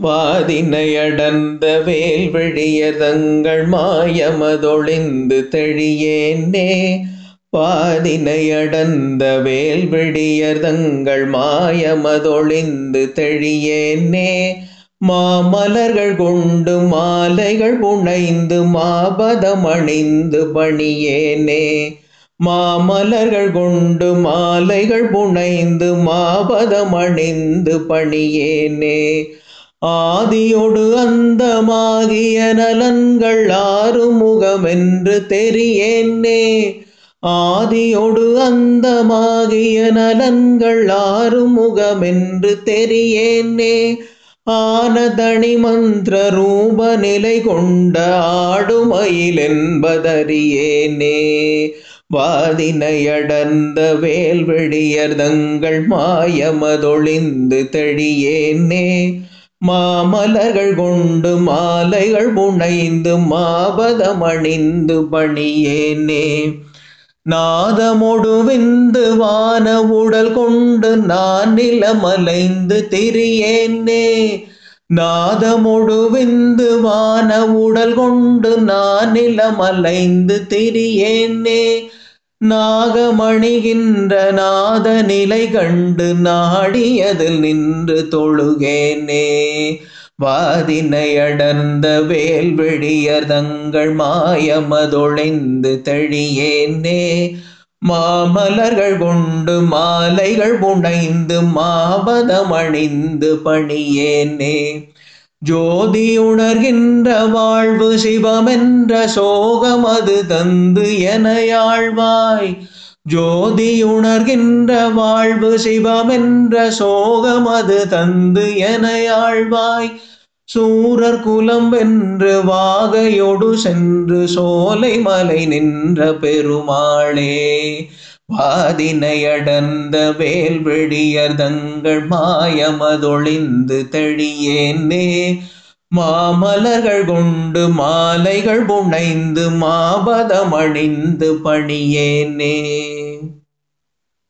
வாதினையடர்ந்த வேல்விழியதங்கள் மாயமதொழிந்து தெழியேனே வாதினையடர்ந்த வேல்விழியதங்கள் மாயமதொழிந்து தெழியேனே மாமலர்கள் கொண்டு மாலைகள் புனைந்து மாபதமணிந்து பணியேனே மாமலர்கள் கொண்டு மாலைகள் புனைந்து மாபதமணிந்து பணியேனே ஆதியொடு அந்தமாகிய நலன்கள் ஆறுமுகமென்று தெரியேனே ஆதியொடு அந்தமாகிய நலன்கள் ஆறுமுகமென்று தெரியேனே ஆனதணி மந்திர ரூப நிலை கொண்ட ஆடுமயில் என்பதறியேனே வாதினையடர்ந்த வேல்வெளியர் தங்கள் மாயமதொழிந்து தெழியேனே மாமலர்கள் கொண்டு மாலைகள் புனைந்து மாபதமணிந்து பணியேனே நாதமொடு விந்து வான உடல் கொண்டு நான் நிலமலைந்து திரியேனே நாதமொடு விந்து வான உடல் கொண்டு நான் நிலமலைந்து திரியேனே நாகமணிகின்ற நாத நிலை கண்டு நாடியதில் நின்று தொழுகேனே வாதினையடர்ந்த வேல்வெளியர் தங்கள் மாயமதொழிந்து தெழியேனே மாமலர்கள் கொண்டு மாலைகள் புனைந்து மாபதமணிந்து பணியேனே ஜோதி உணர்கின்ற வாழ்வு சிவமென்ற சோகம் அது தந்து எனையாழ்வாய் ஜோதி உணர்கின்ற வாழ்வு சிவமென்ற சோகம் அது தந்து எனையாழ்வாய் சூரர் குலம் வென்று வாகையொடு சென்று சோலை மலை நின்ற பெருமாளே வாதினையடர்ந்த வேல்வெளியர் தங்கள் மாயமதொழிந்து தெழியேனே மாமலர்கள் கொண்டு மாலைகள் புனைந்து மாபதமணிந்து பணியேனே